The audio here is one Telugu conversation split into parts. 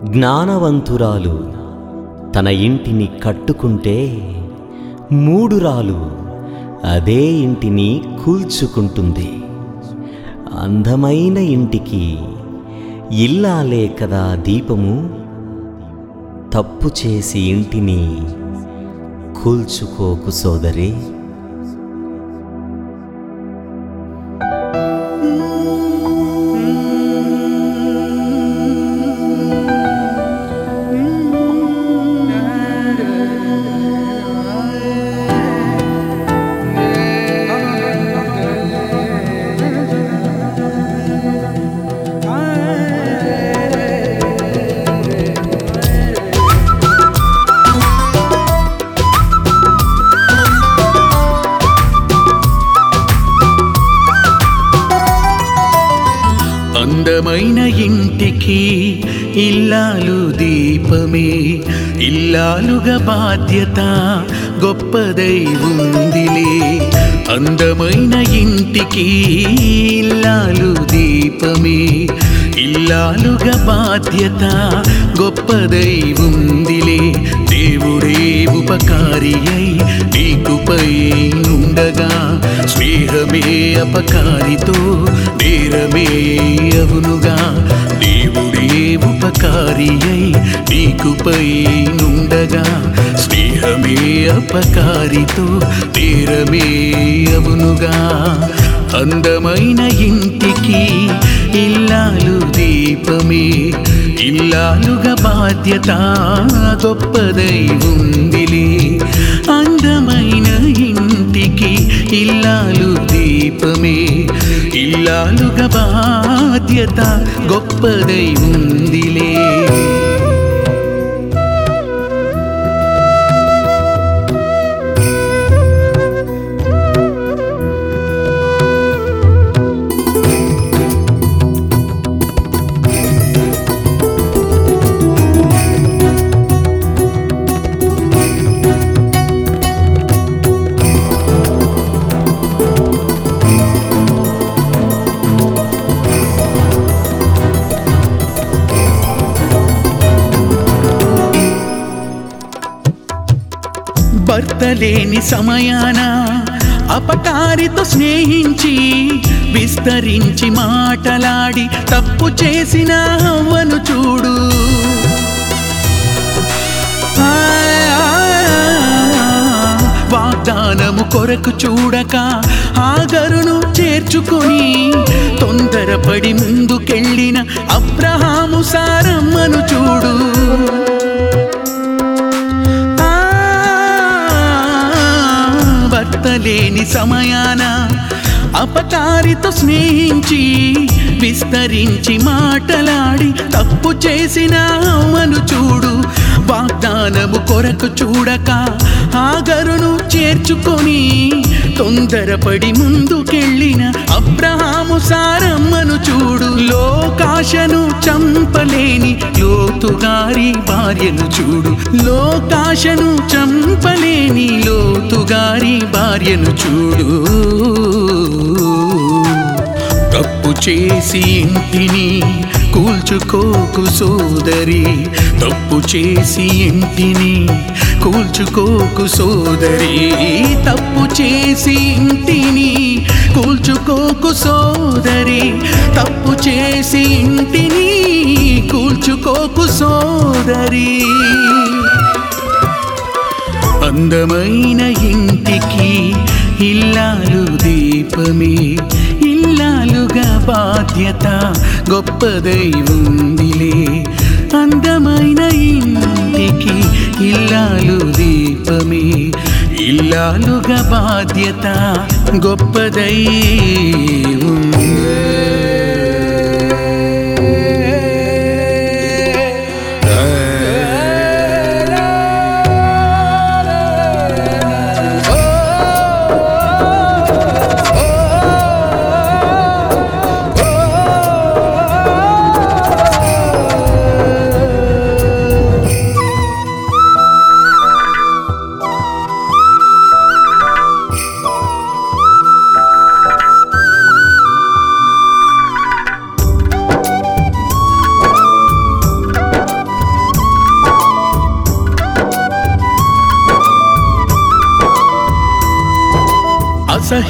జ్ఞానవంతురాలు తన ఇంటిని కట్టుకుంటే మూడురాలు అదే ఇంటిని కూల్చుకుంటుంది అందమైన ఇంటికి ఇల్లాలే కదా దీపము తప్పు చేసి ఇంటిని కూల్చుకోకు సోదరి అందమైన ఇంటికి ఇల్లాలు దీపమే ఇల్లాలుగా బాధ్యత గొప్పదై ఉందిలే అందమైన ఇంటికి ఇల్లాలు దీపమే ఇల్లాలుగా బాధ్యత గొప్పదై ఉందిలే దేవుడే ఉపకారి అయి నీకుపై ఉండగా స్నేహమే అపకారితో నేరమే అవునుగా దేవుడే ఉపకారి అయి నీకుపై నుండగా స్నేహమే అపకారితో నేరమే అవునుగా అందమైన ఇంటికి ఇల్లాలు దీపమే ఇల్లాలుగా బాధ్యత గొప్పదై ఉందిలే అందమైన ఇంటికి ఇల్లాలు దీపమే ఇల్లాలుగా బాధ్యత గొప్పదై ఉందిలే భర్త లేని సమయాన అపకారితో స్నేహించి విస్తరించి మాటలాడి తప్పు చేసిన అవ్వను చూడు ఆ, వాగ్దానము కొరకు చూడక ఆగరును చేర్చుకొని తొందరపడి ముందుకెళ్ళిన అబ్రహాము సారమ్మను చూడు ఆ, భర్త లేని సమయాన అపకారితో స్నేహించి విస్తరించి మాటలాడి తప్పు చేసిన అమ్మను చూడు వాగ్దానము కొరకు చూడక ఆగరును చేర్చుకొని తొందరపడి ముందుకెళ్ళిన అబ్రహాము సారమ్మను చూడు లోకాశను చంపలేని లోతుగారి భార్యను చూడు లోకాశను చంపలేని లోతుగారి భార్యను చూడు తప్పు చేసి ఇంటిని కూల్చుకోకు సోదరి తప్పు చేసి ఇంటిని కూల్చుకోకు సోదరి తప్పు చేసి ఇంటిని కూల్చుకోకు సోదరి తప్పు చేసి ఇంటిని కూల్చుకోకు సోదరి అందమైన ఇంటికి ఇల్లాలు దీపమే ఇల్లాలుగా బాధ్యత గొప్పదై ఉందిలే అందమైన ఇంటికి ఇల్లాలు దీపమే ఇల్లాలుగా బాధ్యత గొప్పదై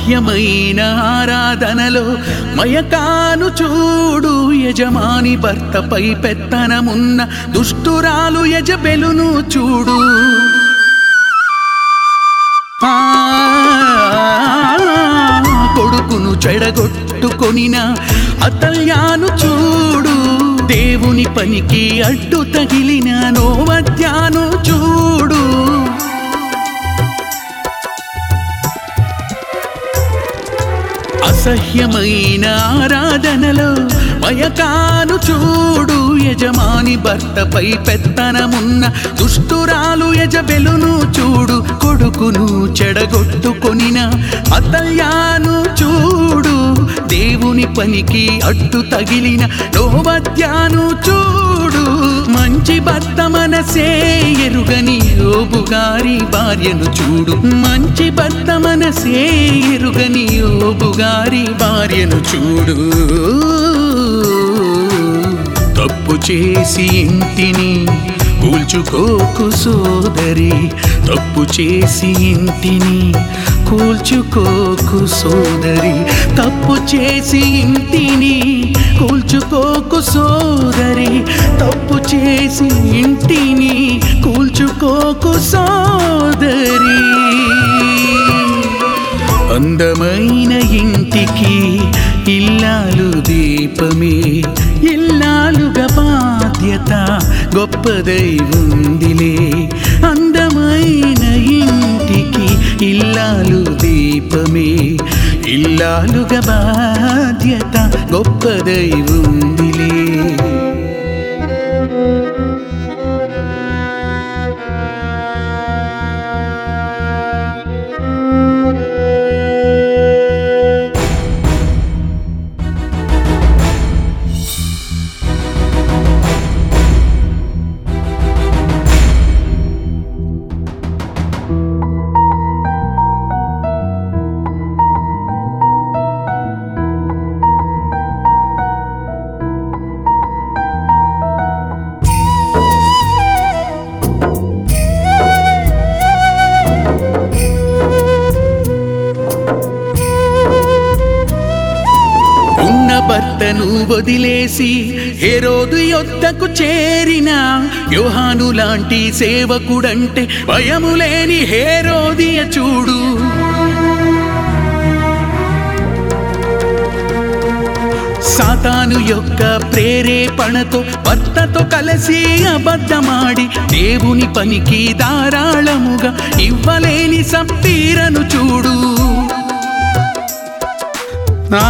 అసహ్యమైన ఆరాధనలో మయకాను చూడు యజమాని భర్తపై పెత్తనమున్న దుష్టురాలు యజబెలును చూడు ఆ కొడుకును చెడగొట్టుకొనిన అతల్యాను చూడు దేవుని పనికి అడ్డు తగిలిన నోవద్యాను చూడు అసహ్యమైన ఆరాధనలో మయకాను చూడు యజమాని భర్తపై పెత్తనమున్న దుష్టురాలు యజబెలును చూడు కొడుకును చెడగొట్టుకొనిన అతల్యాను చూడు దేవుని పనికి అడ్డు తగిలిన నోవద్యాను చూడు మంచి భర్త మనసే ఎరుగని యోబుగారి భార్యను చూడు మంచి భర్త మనసే ఎరుగని యోబుగారి భార్యను చూడు తప్పు చేసి ఇంటిని కూల్చుకోకు సోదరి తప్పు చేసి ఇంటిని కూల్చుకోకు సోదరి తప్పు చేసి ఇంటిని కూల్చుకోకు సోదరి తప్పు చేసి ఇంటిని కూల్చుకోకు సోదరి అందమైన ఇంటికి ఇల్లాలు దీపమే ఇల్లాలుగా బాధ్యత గొప్పదై ఉందిలే అందమైన ఇంటికి ఇల్లాలు దీపమే ఇల్లాలుగా బాధ్యత గొప్పదై ఉందిలే ఉన్న భర్తను వదిలేసి హేరోదు యొద్దకు చేరిన యోహాను లాంటి సేవకుడంటే భయము లేని హేరోదియ చూడు సాతాను యొక్క ప్రేరేపణతో భర్తతో కలిసి అబద్ధమాడి దేవుని పనికి ధారాళముగా ఇవ్వలేని సంపీరను చూడు ఆ,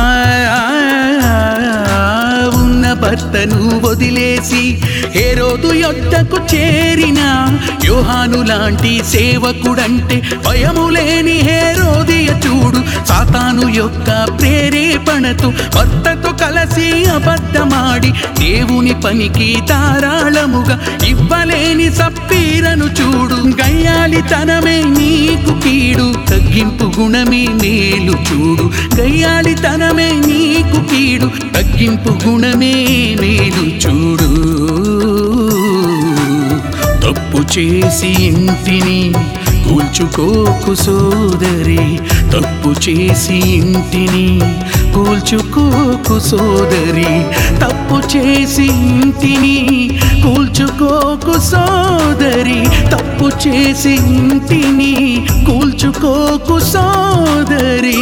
ఉన్న భర్తను వదిలేసి హేరోదు యొద్దకు చేరిన యోహాను లాంటి సేవకుడంటే భయము లేని హేరోదియ చూడు సాతాను యొక్క ప్రేరేపణతో భర్తతో కలిసి అబద్ధమాడి దేవుని పనికి ధారాళముగా ఇవ్వలేని సప్పీరను చూడు గయ్యాలితనమే నీకు కీడు తగ్గింపు గుణమే మేలు చూడు గయ్యాలితనమే నీకు కీడు తగ్గింపు గుణమే మేలు చూడు తప్పు చేసి ఇంటిని కూల్చుకోకు సోదరి తప్పు చేసి ఇంటిని కూల్చుకోకు సోదరి తప్పు చేసి ఇంటిని కూల్చుకోకు సోదరి తప్పు చేసి ఇంటిని కూల్చుకోకు సోదరి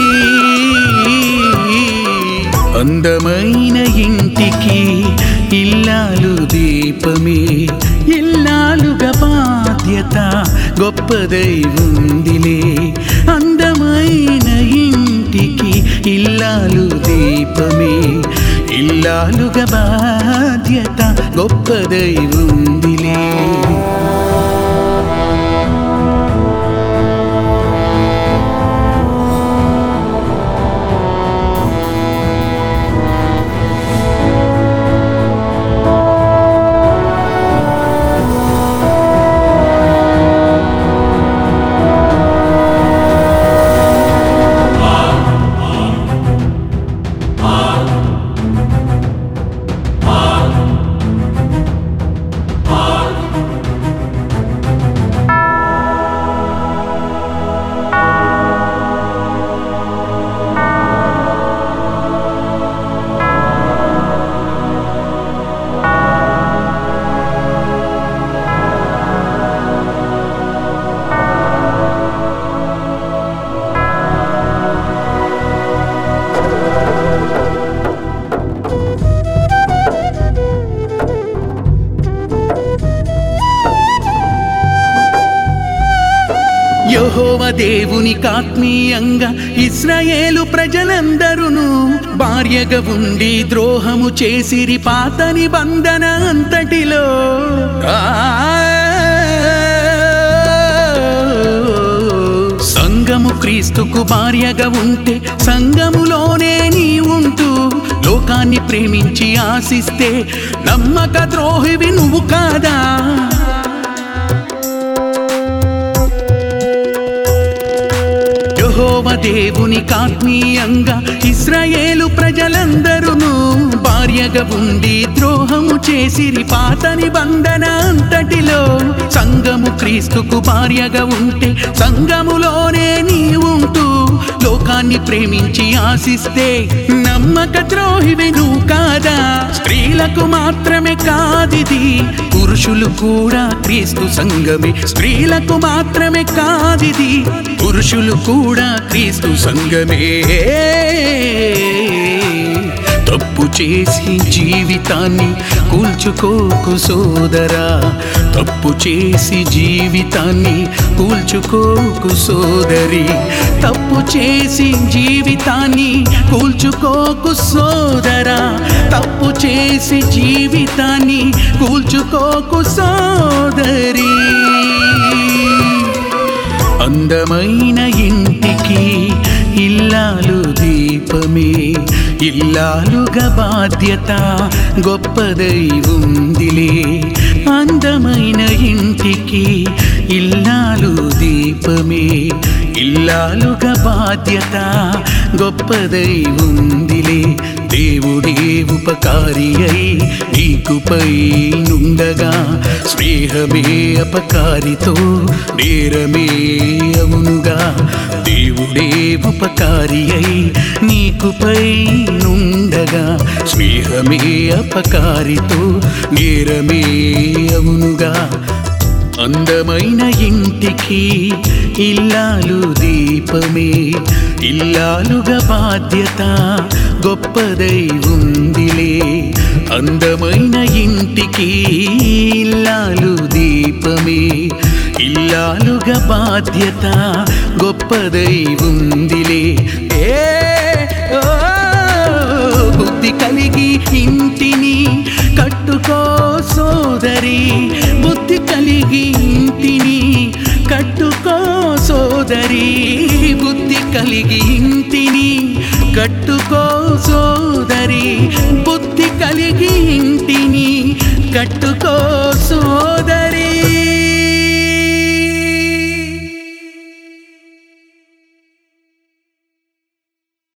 అందమైన ఇంటికి ఇల్లాలు దీపమే ఇల్లాలుగా బాధ్యత గొప్పదై ఉందిలే అందమైన ఇంటికి ఇల్లాలు దీపమే ఇల్లాలుగా బాధ్యత గొప్పదై ఉందిలే దేవునికి ఆత్మీయంగా ఇస్రాయేలు ప్రజలందరూను భార్యగా ఉండి ద్రోహము చేసిరి పాత నిబంధన అంతటిలో సంఘము క్రీస్తుకు భార్యగా ఉంటే సంఘములోనే నీ ఉంటూ లోకాన్ని ప్రేమించి ఆశిస్తే నమ్మక ద్రోహివి నువ్వు కాదా యెహోవ దేవునికి ఆత్మీయంగా ఇస్రాయేలు ప్రజలందరూను భార్యగా ఉండి ద్రోహము చేసిరి పాత నిబంధన అంతటిలో సంఘము క్రీస్తుకు భార్యగా ఉంటే సంఘములోనే నీ ఉంటూ లోకాన్ని ప్రేమించి ఆశిస్తే నమ్మక ద్రోహివి నువ్వు కాదా స్త్రీలకు మాత్రమే కాదిది పురుషులు కూడా క్రీస్తు సంఘమే స్త్రీలకు మాత్రమే కాదిది పురుషులు కూడా క్రీస్తు సంఘమే తప్పు చేసి జీవితాన్ని కూల్చుకోకు సోదరా తప్పు చేసి జీవితాన్ని కూల్చుకోకు సోదరి తప్పు చేసి జీవితాన్ని కూల్చుకోకు సోదరా తప్పు చేసి జీవితాన్ని కూల్చుకోకు సోదరి అందమైన ఇంటికి ఇల్లాలు దీపమే ఇల్లాలుగా బాధ్యత గొప్పదై ఉందిలే అందమైన ఇంటికి ఇల్లాలు దీపమే ఇల్లాలుగా బాధ్యత గొప్పదై ఉందిలే దేవుడే ఉపకారి అయి నీకుపై నుండగా స్నేహమే అపకారితో నేరమే అవునుగా దేవుడే ఉపకారి అయి నీకుపై నుండగా స్నేహమే అపకారితో నేరమే అవునుగా అందమైన ఇంటికి ఇల్లాలు దీపమే ఇల్లాలుగా బాధ్యత గొప్పదై ఉందిలే అందమైన ఇంటికి ఇల్లాలు దీపమే ఇల్లాలుగా బాధ్యత గొప్పదై ఉందిలే ఏ ఓ, బుద్ధి కలిగి ఇంటిని కట్టుకో సోదరి బుద్ధి కలిగి ఇంటిని కట్టుకో సోదరి బుద్ధి కలిగి ఇంటిని కట్టుకో సోదరి బుద్ధి కలిగి ఇంటిని కట్టుకో సోదరి